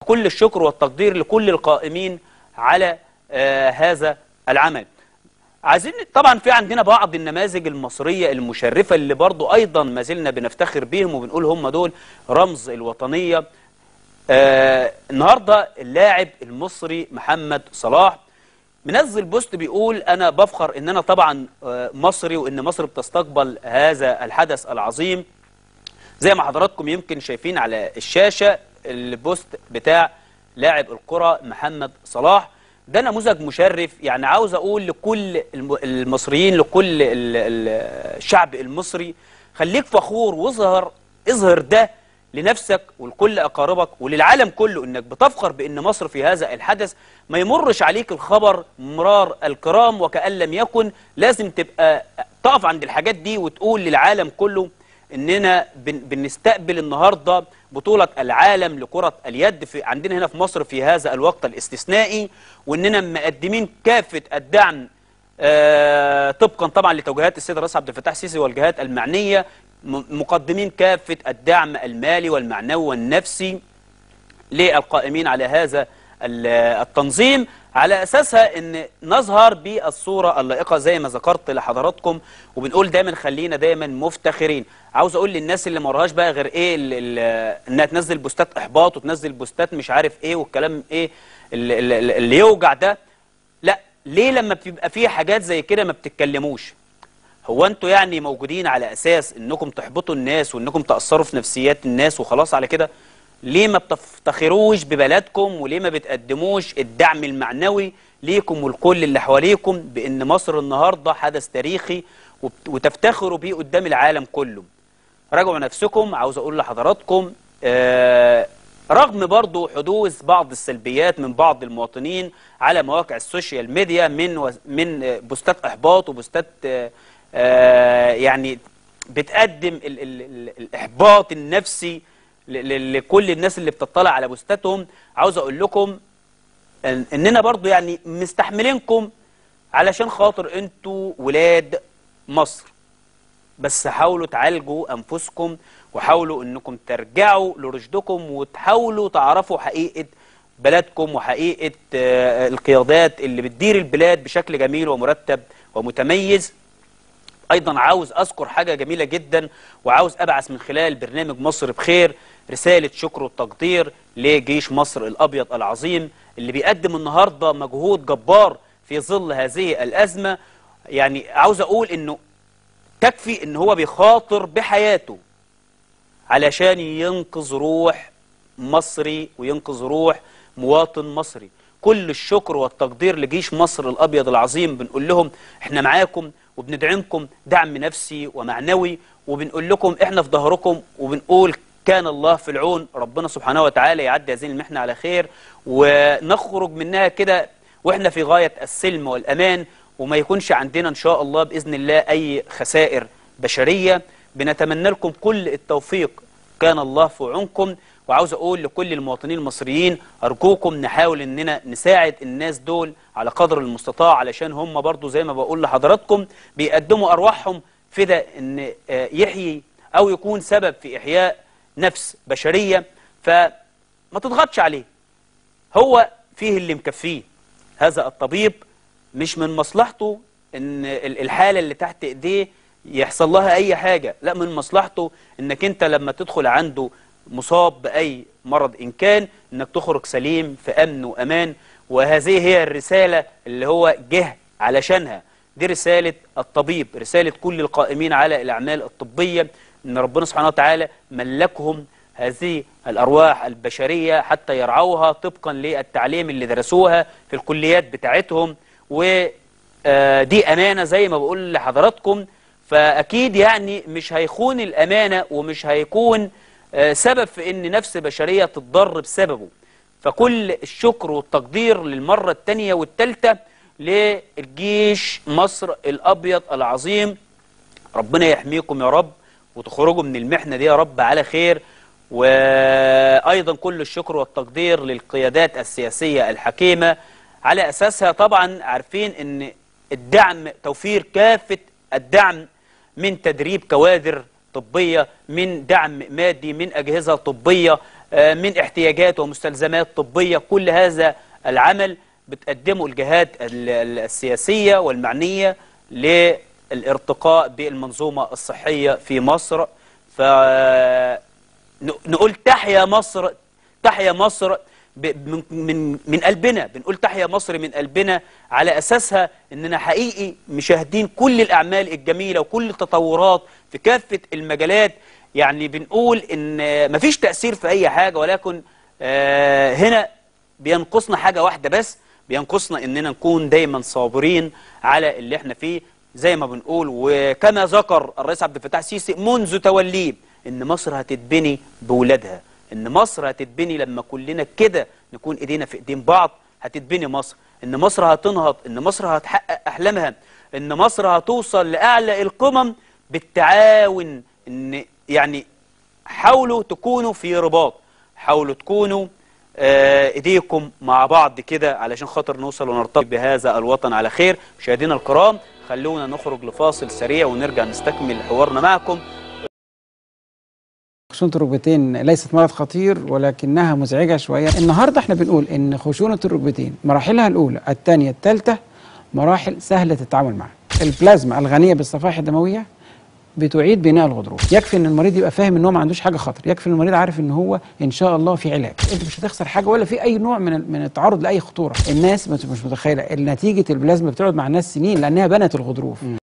كل الشكر والتقدير لكل القائمين على آه هذا العمل عايزين طبعا في عندنا بعض النماذج المصرية المشرفة اللي برضو أيضا ما زلنا بنفتخر بيهم وبنقول هم دول رمز الوطنية آه النهاردة اللاعب المصري محمد صلاح منزل بوست بيقول أنا بفخر إن أنا طبعا آه مصري وإن مصر بتستقبل هذا الحدث العظيم زي ما حضراتكم يمكن شايفين على الشاشة البوست بتاع لاعب الكرة محمد صلاح ده نموذج مشرف يعني عاوز اقول لكل المصريين لكل الشعب المصري خليك فخور واظهر اظهر ده لنفسك ولكل اقاربك وللعالم كله انك بتفخر بان مصر في هذا الحدث ما يمرش عليك الخبر مرار الكرام وكأن لم يكن لازم تبقى تقف عند الحاجات دي وتقول للعالم كله اننا بنستقبل النهارده بطولة العالم لكرة اليد في عندنا هنا في مصر في هذا الوقت الاستثنائي واننا مقدمين كافة الدعم آه طبقا طبعا لتوجيهات السيد الرئيس عبد الفتاح السيسي والجهات المعنية مقدمين كافة الدعم المالي والمعنوي والنفسي للقائمين على هذا التنظيم على أساسها أن نظهر بالصورة اللائقة زي ما ذكرت لحضراتكم وبنقول دايما خلينا دايما مفتخرين عاوز أقول للناس اللي مراهاش بقى غير إيه أنها تنزل بوستات إحباط وتنزل بوستات مش عارف إيه والكلام إيه اللي, اللي يوجع ده لا ليه لما بتبقى فيه حاجات زي كده ما بتتكلموش هو انتوا يعني موجودين على أساس أنكم تحبطوا الناس وأنكم تأثروا في نفسيات الناس وخلاص على كده ليه ما بتفتخروش ببلدكم وليه ما بتقدموش الدعم المعنوي ليكم والكل اللي حواليكم بان مصر النهارده حدث تاريخي وتفتخروا بيه قدام العالم كله راجعوا نفسكم عاوز اقول لحضراتكم آه رغم برضو حدوث بعض السلبيات من بعض المواطنين على مواقع السوشيال ميديا من و... من بوستات احباط وبوستات آه يعني بتقدم ال... ال... ال... الاحباط النفسي لكل الناس اللي بتطلع على بوستاتهم عاوز اقول لكم اننا برضو يعني مستحملينكم علشان خاطر انتوا ولاد مصر بس حاولوا تعالجوا انفسكم وحاولوا انكم ترجعوا لرشدكم وتحاولوا تعرفوا حقيقة بلدكم وحقيقة القيادات اللي بتدير البلاد بشكل جميل ومرتب ومتميز ايضا عاوز اذكر حاجة جميلة جدا وعاوز ابعث من خلال برنامج مصر بخير رسالة شكر وتقدير لجيش مصر الابيض العظيم اللي بيقدم النهاردة مجهود جبار في ظل هذه الازمة يعني عاوز اقول انه تكفي ان هو بيخاطر بحياته علشان ينقذ روح مصري وينقذ روح مواطن مصري كل الشكر والتقدير لجيش مصر الابيض العظيم بنقول لهم احنا معاكم وبندعمكم دعم نفسي ومعنوي وبنقول لكم احنا في ظهركم وبنقول كان الله في العون ربنا سبحانه وتعالى يعدي هذه المحنة على خير ونخرج منها كده واحنا في غاية السلم والأمان وما يكونش عندنا إن شاء الله بإذن الله أي خسائر بشرية بنتمنى لكم كل التوفيق كان الله في عونكم وعاوز أقول لكل المواطنين المصريين أرجوكم نحاول إننا نساعد الناس دول على قدر المستطاع علشان هم برضو زي ما بقول لحضراتكم بيقدموا أرواحهم فدا إن يحيي أو يكون سبب في إحياء نفس بشرية فما تضغطش عليه هو فيه اللي مكفيه هذا الطبيب مش من مصلحته ان الحالة اللي تحت ايديه يحصل لها اي حاجة لا من مصلحته انك انت لما تدخل عنده مصاب بأي مرض إن كان انك تخرج سليم في أمن وأمان وهذه هي الرسالة اللي هو جه علشانها دي رسالة الطبيب رسالة كل القائمين على الأعمال الطبية ان ربنا سبحانه وتعالى ملكهم هذه الأرواح البشرية حتى يرعوها طبقا للتعليم اللي درسوها في الكليات بتاعتهم ودي أمانة زي ما بقول لحضراتكم فأكيد يعني مش هيخون الأمانة ومش هيكون سبب في أن نفس بشرية تتضر بسببه فكل الشكر والتقدير للمرة الثانية والثالثة للجيش مصر الأبيض العظيم ربنا يحميكم يا رب وتخرجوا من المحنة دي يا رب على خير وأيضا كل الشكر والتقدير للقيادات السياسية الحكيمة على أساسها طبعا عارفين أن الدعم توفير كافة الدعم من تدريب كوادر طبية من دعم مادي من أجهزة طبية آه، من احتياجات ومستلزمات طبية كل هذا العمل بتقدمه الجهات ال- ال- السياسية والمعنية للارتقاء بالمنظومة الصحية في مصر فنقول تحيا مصر تحيا مصر ب- من من من قلبنا بنقول تحيا مصر من قلبنا على اساسها اننا حقيقي مشاهدين كل الاعمال الجميله وكل التطورات في كافه المجالات يعني بنقول ان مفيش تاثير في اي حاجه ولكن آه، هنا بينقصنا حاجه واحده بس بينقصنا اننا نكون دايما صابرين على اللي احنا فيه زي ما بنقول وكما ذكر الرئيس عبد الفتاح السيسي منذ توليه ان مصر هتتبني بولادها ان مصر هتتبني لما كلنا كده نكون ايدينا في ايدين بعض هتتبني مصر ان مصر هتنهض ان مصر هتحقق احلامها ان مصر هتوصل لاعلى القمم بالتعاون ان يعني حاولوا تكونوا في رباط حاولوا تكونوا آه، ايديكم مع بعض كده علشان خاطر نوصل ونرتبط بهذا الوطن على خير مشاهدينا الكرام خلونا نخرج لفاصل سريع ونرجع نستكمل حوارنا معكم خشونة الركبتين ليست مرض خطير ولكنها مزعجة شوية النهاردة احنا بنقول ان خشونة الركبتين مراحلها الأولى الثانية الثالثة مراحل سهلة التعامل معها البلازما الغنية بالصفائح الدموية بتعيد بناء الغضروف يكفي ان المريض يبقى فاهم ان هو ما عندوش حاجه خطر يكفي ان المريض عارف ان هو ان شاء الله في علاج انت مش هتخسر حاجه ولا في اي نوع من من التعرض لاي خطوره الناس مش مش متخيله نتيجه البلازما بتقعد مع الناس سنين لانها بنت الغضروف